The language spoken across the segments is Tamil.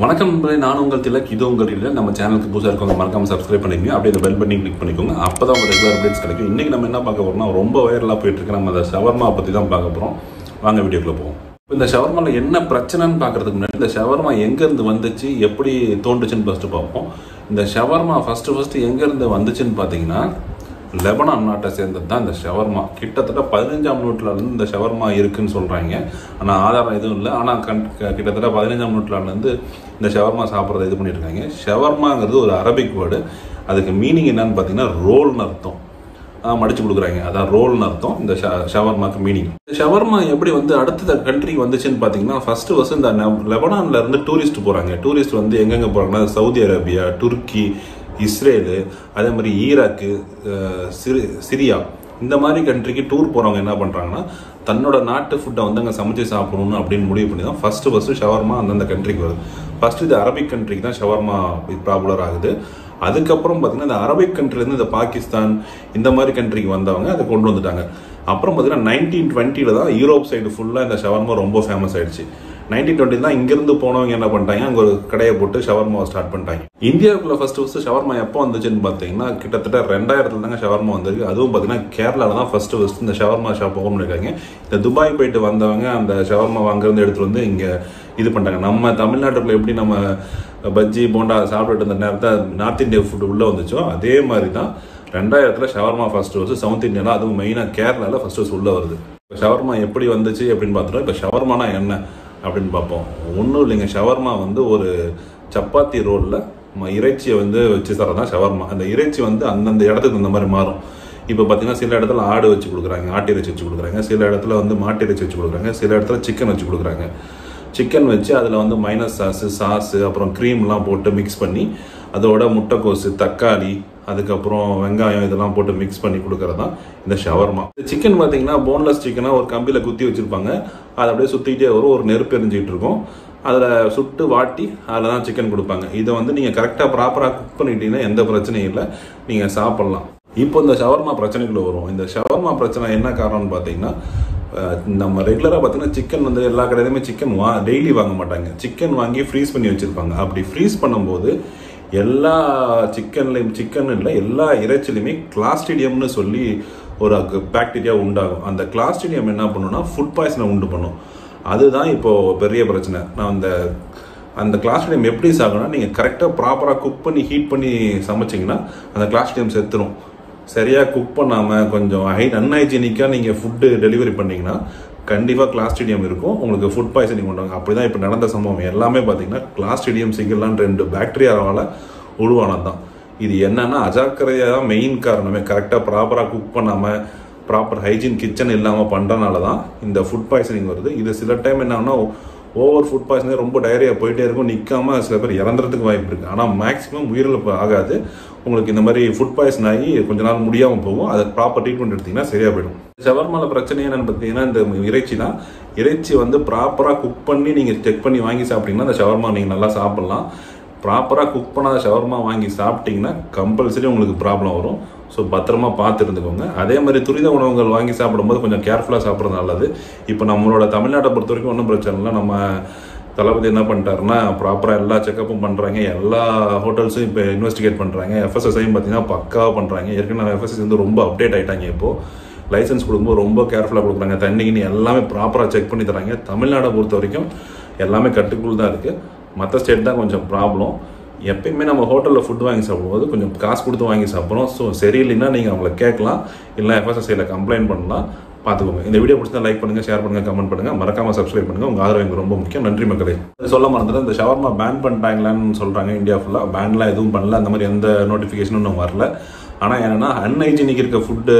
வணக்கம் நண்பர்களே நான் உங்கள் திலக் இது உங்கள் இல்லை நம்ம சேனலுக்கு புதுசாக இருக்கவங்க மறக்காம சப்ஸ்கிரைப் பண்ணிக்கோங்க அப்படியே இந்த பெல் பண்ணி கிளிக் பண்ணிக்கோங்க அப்போ தான் உங்கள் ரெகுலர் அப்டேட்ஸ் கிடைக்கும் இன்றைக்கி நம்ம என்ன பார்க்க போகிறோம்னா ரொம்ப வைரலாக போயிட்டு இருக்கு நம்ம அந்த ஷவர்மா பற்றி தான் பார்க்க போகிறோம் வாங்க வீடியோக்குள்ளே போவோம் இப்போ இந்த ஷவர்மாவில் என்ன பிரச்சனைன்னு பார்க்கறதுக்கு முன்னாடி இந்த ஷவர்மா எங்கேருந்து வந்துச்சு எப்படி தோண்டுச்சுன்னு ஃபஸ்ட்டு பார்ப்போம் இந்த ஷவர்மா ஃபஸ்ட்டு ஃபஸ்ட்டு எங்கேருந்து வந்துச்சுன்னு பார்த்தீங்கன்னா லெபனான் நாட்டை சேர்ந்தது தான் இந்த ஷவர்மா கிட்டத்தட்ட பதினஞ்சாம் நூற்றாண்டுலேருந்து இந்த ஷவர்மா இருக்குன்னு சொல்கிறாங்க ஆனால் ஆதாரம் எதுவும் இல்லை ஆனால் கண் க- கிட்டத்தட்ட பதினஞ்சாம் நூற்றாண்டுலேருந்து இந்த ஷவர்மா சாப்பிட்றத இது பண்ணியிருக்காங்க ஷவர்மாங்கிறது ஒரு அரபிக் வேர்டு அதுக்கு மீனிங் என்னன்னு பார்த்தீங்கன்னா ரோல்னு அர்த்தம் அதான் மடிச்சு கொடுக்குறாங்க அதான் ரோல்னு அர்த்தம் இந்த ஷ- ஷவர்மாக்கு மீனிங் இந்த ஷவர்மா எப்படி வந்து அடுத்த கண்ட்ரிக்கு வந்துச்சுன்னு பார்த்தீங்கன்னா ஃபர்ஸ்ட் ஃபர்ஸ்ட் இந்த நெ- லெபனான்ல இருந்து டூரிஸ்ட் போறாங்க டூரிஸ்ட் வந்து எங்கெங்க போறாங்கன்னா சவுதி அரேபியா துருக்கி இஸ்ரேலு அதே மாதிரி ஈராக்கு அஹ், சிரி- சிரியா இந்த மாதிரி கண்ட்ரிக்கு டூர் போறவங்க என்ன பண்றாங்கன்னா தன்னோட நாட்டு ஃபுட்டை வந்து அங்கே சமைச்சு சாப்பிடணும் அப்படின்னு முடிவு பண்ணி தான் ஃபர்ஸ்ட் ஃபர்ஸ்ட் ஷவர்மா அந்தந்த கண்ட்ரிக்கு வருது ஃபர்ஸ்ட் இது அரபிக் கண்ட்ரிக்கு தான் ஷவர்மா பாப்புலர் ஆகுது அதுக்கப்புறம் பார்த்தீங்கன்னா இந்த அரபிக் கண்ட்ரிலேருந்து இந்த பாகிஸ்தான் இந்த மாதிரி கண்ட்ரிக்கு வந்தவங்க அதை கொண்டு வந்துட்டாங்க அப்புறம் பார்த்தீங்கன்னா நைன்டீன் டுவெண்ட்டியில் தான் யூரோப் சைடு ஃபுல்லாக இந்த ஷவர்மா ரொம்ப ஃபேமஸ் ஆயிடுச்சு நைன்டீன் டுவெண்ட்டி தான் இங்கிருந்து போனவங்க என்ன பண்ணிட்டாங்க அங்கே ஒரு கடையை போட்டு ஷவர்மாவை ஸ்டார்ட் பண்ணிட்டாங்க இந்தியாவுக்குள்ள ஃபர்ஸ்ட் ஃபர்ஸ்ட் ஷவர்மா எப்போ வந்துச்சுன்னு பார்த்தீங்கன்னா கிட்டத்தட்ட ரெண்டாயிரத்துல தாங்க ஷவர்மா வந்திருக்கு அதுவும் பார்த்தீங்கன்னா கேரளாவில் தான் ஃபர்ஸ்ட் ஃபர்ஸ்ட் இந்த ஷவர்மா ஷாப் ஓப்பன் பண்ணிருக்காங்க இந்த துபாய் போயிட்டு வந்தவங்க அந்த ஷவர்மா அங்கேருந்து எடுத்துட்டு வந்து இங்கே இது பண்ணிட்டாங்க நம்ம தமிழ்நாட்டுக்குள்ள எப்படி நம்ம பஜ்ஜி போண்டா சாப்பிட்டுட்டு இருந்த நேரத்தில் நார்த் இந்தியா ஃபுட் உள்ளே வந்துச்சோ அதே மாதிரி தான் ரெண்டாயிரத்தில் ஷவர்மா ஃபர்ஸ்ட் வருது சவுத் இந்தியாவில் அதுவும் மெயினாக கேரளாவில் ஃபர்ஸ்ட் வருஷம் உள்ளே வருது இப்போ ஷவர்மா எப்படி வந்துச்சு அப்படின்னு பார்த்துட்டோம் இப்போ ஷவர்மானா என்ன அப்படின்னு பார்ப்போம் ஒன்றும் இல்லைங்க ஷவர்மா வந்து ஒரு சப்பாத்தி ரோலில் இறைச்சியை வந்து வச்சு தரதான் ஷவர்மா அந்த இறைச்சி வந்து அந்தந்த இடத்துக்கு இந்த மாதிரி மாறும் இப்போ பார்த்தீங்கன்னா சில இடத்துல ஆடு வச்சு கொடுக்குறாங்க ஆட்டு இறைச்சி வச்சு கொடுக்குறாங்க சில இடத்துல வந்து மாட்டு இறைச்சி வச்சு கொடுக்குறாங்க சில இடத்துல சிக்கன் வச்சு கொடுக்குறாங்க சிக்கன் வச்சு அதில் வந்து மைனஸ் சாஸு சாஸு அப்புறம் க்ரீம்லாம் போட்டு மிக்ஸ் பண்ணி அதோட முட்டைக்கோசு தக்காளி அதுக்கப்புறம் வெங்காயம் இதெல்லாம் போட்டு மிக்ஸ் பண்ணி கொடுக்கறது தான் இந்த ஷவர்மா இந்த சிக்கன் பார்த்தீங்கன்னா போன்லெஸ் சிக்கனாக ஒரு கம்பியில் குத்தி வச்சுருப்பாங்க அதை அப்படியே சுற்றிக்கிட்டே வரும் ஒரு நெருப்பு எரிஞ்சிட்டு இருக்கும் அதில் சுட்டு வாட்டி அதில் தான் சிக்கன் கொடுப்பாங்க இதை வந்து நீங்கள் கரெக்டாக ப்ராப்பராக குக் பண்ணிட்டீங்கன்னா எந்த பிரச்சனையும் இல்லை நீங்கள் சாப்பிட்லாம் இப்போ இந்த ஷவர்மா பிரச்சனைக்குள்ள வரும் இந்த ஷவர்மா பிரச்சனை என்ன காரணம்னு பார்த்தீங்கன்னா அஹ், நம்ம ரெகுலராக பார்த்தீங்கன்னா சிக்கன் வந்து எல்லா கடையிலுமே சிக்கன் வா டெய்லி வாங்க மாட்டாங்க சிக்கன் வாங்கி ஃப்ரீஸ் பண்ணி வச்சுருப்பாங்க அப்படி ஃப்ரீஸ் பண்ணும்போது எல்லா சிக்கன்லையும் சிக்கன் இல்லை எல்லா இறைச்சிலையுமே கிளாஸ்டிடியம்னு சொல்லி ஒரு பாக்டீரியா உண்டாகும் அந்த கிளாஸ்டிடியம் என்ன பண்ணுன்னா ஃபுட் பாய்சனை உண்டு பண்ணும் அதுதான் இப்போ பெரிய பிரச்சனை நான் அந்த அந்த கிளாஸ்டிடியம் எப்படி சாகணும்னா நீங்கள் கரெக்டாக ப்ராப்பராக குக் பண்ணி ஹீட் பண்ணி சமைச்சிங்கன்னா அந்த கிளாஸ்டிடியம் செத்துரும் சரியாக குக் பண்ணாமல் கொஞ்சம் ஹை அன்ஹைஜீனிக்காக நீங்கள் ஃபுட்டு டெலிவரி பண்ணீங்கன்னா கண்டிப்பாக கிளாஸ்டிடியம் இருக்கும் உங்களுக்கு ஃபுட் பாய்சனிங் பண்ணுவாங்க அப்படி தான் இப்போ நடந்த சம்பவம் எல்லாமே பார்த்தீங்கன்னா கிளாஸ்டிடியம் சிங்கிளான் ரெண்டு பாக்டீரியாவால் உருவானது தான் இது என்னன்னா அஜாக்கிரதையாக தான் மெயின் காரணமே கரெக்டாக ப்ராப்பராக குக் பண்ணாமல் ப்ராப்பர் ஹைஜீன் கிச்சன் இல்லாமல் பண்ணுறனால தான் இந்த ஃபுட் பாய்சனிங் வருது இது சில டைம் என்னன்னா ஓவர் ஃபுட் பாய்சனிங் ரொம்ப டயரியா போயிட்டே இருக்கும் நிற்காம சில பேர் இறந்துறதுக்கு வாய்ப்பு இருக்குது ஆனால் மேக்ஸிமம் உயிரிழப்பு ஆகாது உங்களுக்கு இந்த மாதிரி ஃபுட் பாய்சன் ஆகி கொஞ்ச நாள் முடியாமல் போகும் அதை ப்ராப்பர் ட்ரீட்மெண்ட் எடுத்தீங்கன்னா சரியாக போயிடும் ஷவர்மால பிரச்சனை என்னன்னு பார்த்தீங்கன்னா இந்த இறைச்சி தான் இறைச்சி வந்து ப்ராப்பராக குக் பண்ணி நீங்கள் செக் பண்ணி வாங்கி சாப்பிட்டீங்கன்னா அந்த ஷவர்மா நீங்கள் நல்லா சாப்பிட்லாம் ப்ராப்பராக குக் பண்ணாத ஷவர்மா வாங்கி சாப்பிட்டீங்கன்னா கம்பல்சரி உங்களுக்கு ப்ராப்ளம் வரும் ஸோ பத்திரமா பார்த்து இருந்துக்கோங்க அதே மாதிரி துரித உணவுகள் வாங்கி சாப்பிடும்போது கொஞ்சம் கேர்ஃபுல்லாக சாப்பிட்றது நல்லது இப்போ நம்மளோட தமிழ்நாட்டை பொறுத்த வரைக்கும் ஒன்றும் பிரச்சனை இல்லை நம்ம தளபதி என்ன பண்ணிட்டாருன்னா ப்ராப்பராக எல்லா செக்கப்பும் பண்ணுறாங்க எல்லா ஹோட்டல்ஸும் இப்போ இன்வெஸ்டிகேட் பண்ணுறாங்க எஃப்எஸ்எஸ்ஐயும் பார்த்தீங்கன்னா பக்காவாக பண்ணுறாங்க ஏற்கனவே எஃப்எஸ்எஸ் வந்து ரொம்ப அப்டேட் ஆயிட்டாங்க இப்போது லைசன்ஸ் கொடுக்கும்போது ரொம்ப கேர்ஃபுல்லாக கொடுக்குறாங்க தண்ணி கிண்ணி எல்லாமே ப்ராப்பராக செக் பண்ணி தராங்க தமிழ்நாடை பொறுத்த வரைக்கும் எல்லாமே கட்டுக்குள் தான் இருக்குது மற்ற ஸ்டேட் தான் கொஞ்சம் ப்ராப்ளம் எப்பயுமே நம்ம ஹோட்டலில் ஃபுட் வாங்கி சாப்பிடும்போது கொஞ்சம் காசு கொடுத்து வாங்கி சாப்பிட்றோம் ஸோ சரியில்லைன்னா நீங்கள் அவங்கள கேட்கலாம் இல்லை எஃப்எஸ்எஸ்ஐயில் கம்ப்ளைண்ட் பண்ணலாம் பார்த்துக்கோங்க இந்த வீடியோ பிடிச்சா லைக் பண்ணுங்க ஷேர் பண்ணுங்க கமெண்ட் பண்ணுங்க மறக்காம சப்ஸ்கிரைப் பண்ணுங்க உங்க ஆதரவு எனக்கு ரொம்ப முக்கியம் நன்றி மக்களே சொல்ல மறந்துட்டு இந்த ஷவர்மா பேன் பண்ணிட்டாங்களான்னு சொல்றாங்க இந்தியா ஃபுல்லாக பேன்லாம் எதுவும் பண்ணல அந்த மாதிரி எந்த நோட்டிஃபிகேஷனும் இன்னும் வரல ஆனால் என்னன்னா அன்ஹைஜீனிக் இருக்க ஃபுட்டு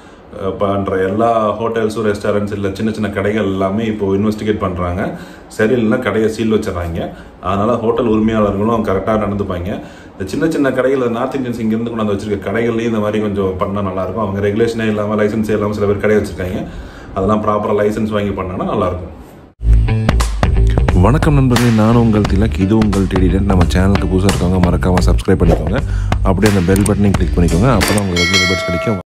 பண்ணுற எல்லா ஹோட்டல்ஸும் ரெஸ்டாரண்ட்ஸ் இல்லை சின்ன சின்ன கடைகள் எல்லாமே இப்போ இன்வெஸ்டிகேட் பண்ணுறாங்க சரியில்லைன்னா கடையை சீல் வச்சிடறாங்க அதனால ஹோட்டல் உரிமையாளர்களும் கரெக்டாக நடந்துப்பாங்க இந்த சின்ன சின்ன கடைகள் நார்த் இந்தியன்ஸ் இங்கேருந்து கொண்டு வந்து வச்சிருக்க கடைகள்லையும் இந்த மாதிரி கொஞ்சம் பண்ணால் நல்லாயிருக்கும் அவங்க ரெகுலேஷனே இல்லாமல் லைசன்ஸே இல்லாமல் சில பேர் கடை வச்சிருக்காங்க அதெல்லாம் ப்ராப்பராக லைசன்ஸ் வாங்கி பண்ணாங்கன்னா நல்லாயிருக்கும் வணக்கம் நண்பர்களே நான் உங்கள் திலக் இது உங்கள் டெடிடன் நம்ம சேனலுக்கு புதுசாக இருக்கவங்க மறக்காமல் சப்ஸ்கிரைப் பண்ணிக்கோங்க அப்படியே அந்த பெல் பட்டனையும் கிளிக் பண்ணிக்கோங்க அப்போ தான் உங்களுக்கு ரெகுலர் கிடைக்கும்